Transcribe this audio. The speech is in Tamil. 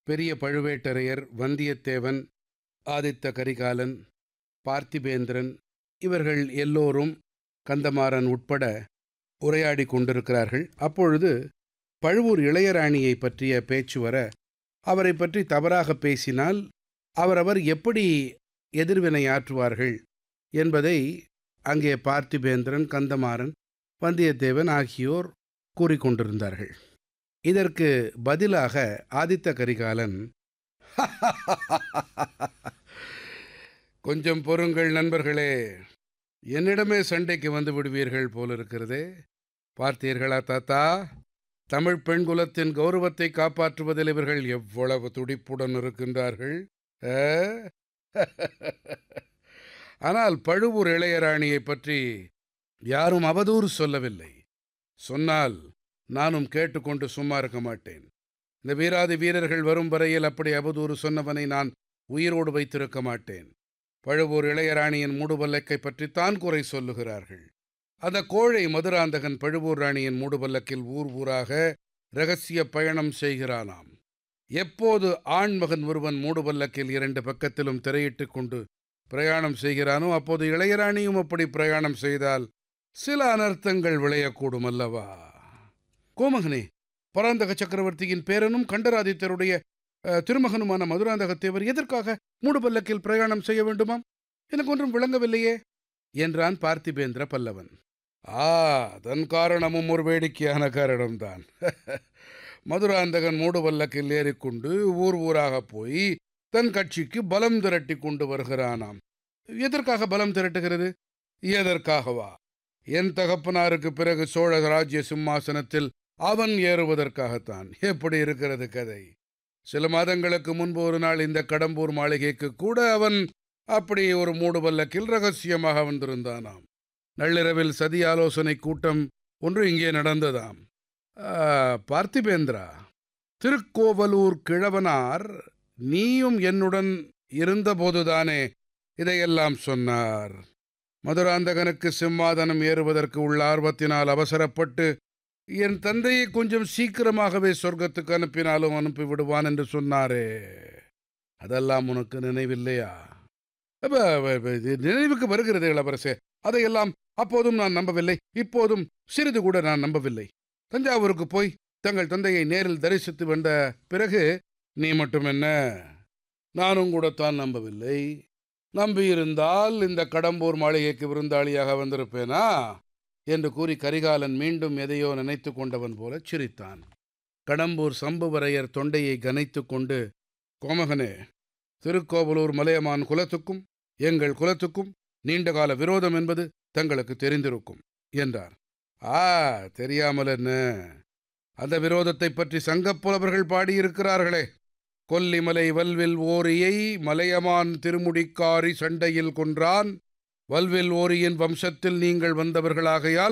பெரிய பழுவேட்டரையர் வந்தியத்தேவன் ஆதித்த கரிகாலன் பார்த்திபேந்திரன் இவர்கள் எல்லோரும் கந்தமாறன் உட்பட உரையாடி கொண்டிருக்கிறார்கள் அப்பொழுது பழுவூர் இளையராணியை பற்றிய பேச்சு வர அவரை பற்றி தவறாக பேசினால் அவரவர் எப்படி எதிர்வினையாற்றுவார்கள் என்பதை அங்கே பார்த்திபேந்திரன் கந்தமாறன் வந்தியத்தேவன் ஆகியோர் கூறிக்கொண்டிருந்தார்கள் இதற்கு பதிலாக ஆதித்த கரிகாலன் கொஞ்சம் பொறுங்கள் நண்பர்களே என்னிடமே சண்டைக்கு வந்து விடுவீர்கள் போலிருக்கிறதே பார்த்தீர்களா தாத்தா தமிழ் பெண் குலத்தின் கௌரவத்தை காப்பாற்றுவதில் இவர்கள் எவ்வளவு துடிப்புடன் இருக்கின்றார்கள் ஆ? ஆனால் பழுவூர் இளையராணியை பற்றி யாரும் அவதூறு சொல்லவில்லை சொன்னால் நானும் கேட்டுக்கொண்டு சும்மா இருக்க மாட்டேன் இந்த வீராதி வீரர்கள் வரும் வரையில் அப்படி அவதூறு சொன்னவனை நான் உயிரோடு வைத்திருக்க மாட்டேன் பழுவூர் இளையராணியின் மூடுபல்லக்கை பற்றித்தான் குறை சொல்லுகிறார்கள் அந்த கோழை மதுராந்தகன் பழுவூர் ராணியின் மூடுபல்லக்கில் ஊர் ஊராக ரகசிய பயணம் செய்கிறானாம் எப்போது ஆண்மகன் ஒருவன் மூடுபல்லக்கில் இரண்டு பக்கத்திலும் திரையிட்டுக் கொண்டு பிரயாணம் செய்கிறானோ அப்போது இளையராணியும் அப்படி பிரயாணம் செய்தால் சில அனர்த்தங்கள் விளையக்கூடும் அல்லவா கோமகனே பராந்தக சக்கரவர்த்தியின் பேரனும் கண்டராதித்தருடைய அஹ், திருமகனுமான மதுராந்தகத்தேவர் எதற்காக மூடுபல்லக்கில் பிரயாணம் செய்ய வேண்டுமாம் எனக்கு ஒன்றும் விளங்கவில்லையே என்றான் பார்த்திபேந்திர பல்லவன் ஆ அதன் காரணமும் ஒரு வேடிக்கையான காரணம்தான் மதுராந்தகன் மூடுபல்லக்கில் ஏறிக்கொண்டு ஊர் ஊராக போய் தன் கட்சிக்கு பலம் திரட்டி கொண்டு வருகிறானாம் எதற்காக பலம் திரட்டுகிறது எதற்காகவா என் தகப்பனாருக்கு பிறகு சோழ ராஜ்ய சிம்மாசனத்தில் அவன் ஏறுவதற்காகத்தான் எப்படி இருக்கிறது கதை சில மாதங்களுக்கு முன்பு ஒரு நாள் இந்த கடம்பூர் மாளிகைக்கு கூட அவன் அப்படி ஒரு மூடுபல்லக்கில் ரகசியமாக வந்திருந்தானாம் நள்ளிரவில் சதி ஆலோசனை கூட்டம் ஒன்று இங்கே நடந்ததாம் ஆ, பார்த்திபேந்திரா திருக்கோவலூர் கிழவனார் நீயும் என்னுடன் இருந்தபோதுதானே இதையெல்லாம் சொன்னார் மதுராந்தகனுக்கு சிம்மாதனம் ஏறுவதற்கு உள்ள ஆர்வத்தினால் அவசரப்பட்டு என் தந்தையை கொஞ்சம் சீக்கிரமாகவே சொர்க்கத்துக்கு அனுப்பினாலும் அனுப்பி விடுவான் என்று சொன்னாரே அதெல்லாம் உனக்கு நினைவில்லையா அப்ப, அப்ப, அப்ப, இது நினைவுக்கு வருகிறது இளவரசே அதையெல்லாம் அப்போதும் நான் நம்பவில்லை இப்போதும் சிறிது கூட நான் நம்பவில்லை தஞ்சாவூருக்கு போய் தங்கள் தந்தையை நேரில் தரிசித்து வந்த பிறகு நீ மட்டும் என்ன நானும் கூட தான் நம்பவில்லை நம்பியிருந்தால் இந்த கடம்பூர் மாளிகைக்கு விருந்தாளியாக வந்திருப்பேனா என்று கூறி கரிகாலன் மீண்டும் எதையோ நினைத்து கொண்டவன் போல சிரித்தான் கடம்பூர் சம்புவரையர் தொண்டையை கனைத்து கொண்டு கோமகனே திருக்கோவலூர் மலையமான் குலத்துக்கும் எங்கள் குலத்துக்கும் நீண்டகால விரோதம் என்பது தங்களுக்கு தெரிந்திருக்கும் என்றார் ஆ தெரியாமல் என்ன அந்த விரோதத்தை பற்றி சங்கப்புலவர்கள் பாடியிருக்கிறார்களே கொல்லிமலை வல்வில் ஓரியை மலையமான் திருமுடிக்காரி சண்டையில் கொன்றான் வல்வில் ஓரியின் வம்சத்தில் நீங்கள் வந்தவர்களாகையால்